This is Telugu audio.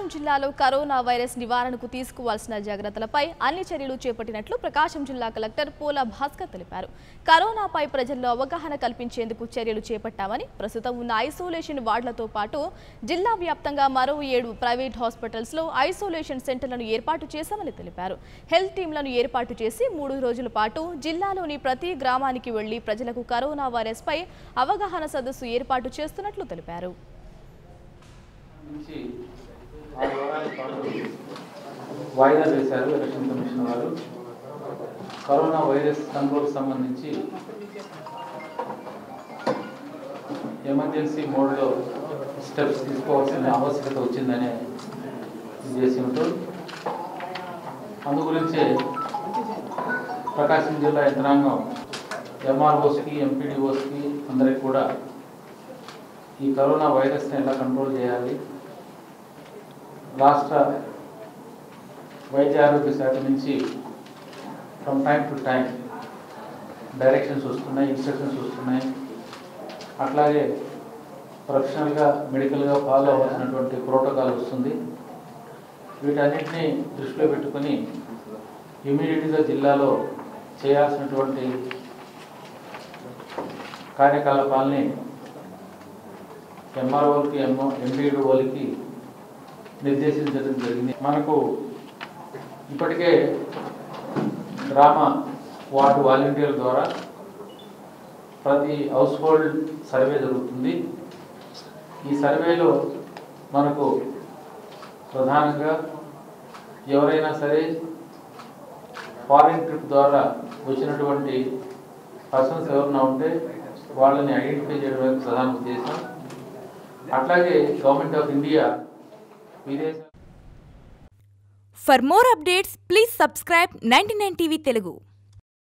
జిల్లాలో కరోనా వైరస్ నివారణకు తీసుకోవాల్సిన జాగ్రత్తలపై అన్ని చర్యలు చేపట్టినట్లు ప్రకాశం జిల్లా కలెక్టర్ పోల భాస్కర్ తెలిపారు కరోనాపై ప్రజల్లో అవగాహన కల్పించేందుకు చర్యలు చేపట్టామని ప్రస్తుతం ఉన్న ఐసోలేషన్ వార్డులతో పాటు జిల్లా వ్యాప్తంగా మరో ఏడు ప్రైవేట్ హాస్పిటల్స్లో ఐసోలేషన్ సెంటర్లను ఏర్పాటు చేశామని తెలిపారు హెల్త్ టీంలను ఏర్పాటు చేసి మూడు రోజుల పాటు జిల్లాలోని ప్రతి గ్రామానికి వెళ్లి ప్రజలకు కరోనా వైరస్పై అవగాహన సదస్సు ఏర్పాటు చేస్తున్నట్లు తెలిపారు నుంచి ఆరు వారాల పాటు వాయిదా వేశారు ఎలక్షన్ కమిషన్ వారు కరోనా వైరస్ కంట్రోల్ సంబంధించి ఎమర్జెన్సీ మోడ్లో స్టెప్స్ తీసుకోవాల్సిన ఆవశ్యకత వచ్చిందనే ఉద్దేశంతో అందు గురించే ప్రకాశం జిల్లా యంత్రాంగం ఎంఆర్ఓస్కి ఎంపీడీఓస్కి అందరికి కూడా ఈ కరోనా వైరస్ని ఎలా కంట్రోల్ చేయాలి రాష్ట్ర వైద్య ఆరోగ్య శాఖ నుంచి from time to time directions వస్తున్నాయి ఇన్స్ట్రక్షన్స్ వస్తున్నాయి అట్లాగే ప్రొఫెషనల్గా మెడికల్గా ఫాలో అవ్వాల్సినటువంటి ప్రోటోకాల్ వస్తుంది వీటన్నిటిని దృష్టిలో పెట్టుకొని ఇమీడియట్గా జిల్లాలో చేయాల్సినటువంటి కార్యకలాపాలని ఎంఆర్ఓలకి ఎంఓ ఎంపీడీఓలకి నిర్దేశించడం జరిగింది మనకు ఇప్పటికే గ్రామ వార్డు వాలంటీర్ల ద్వారా ప్రతి హౌస్ హోల్డ్ సర్వే జరుగుతుంది ఈ సర్వేలో మనకు ప్రధానంగా ఎవరైనా సరే ఫారిన్ ట్రిప్ ద్వారా వచ్చినటువంటి పర్సన్స్ ఎవరైనా ఉంటే వాళ్ళని ఐడెంటిఫై చేయడమే ప్రధాన ఉద్దేశం అట్లాగే గవర్నమెంట్ ఆఫ్ ఇండియా విదేశ For more updates, please subscribe 99 TV Telugu.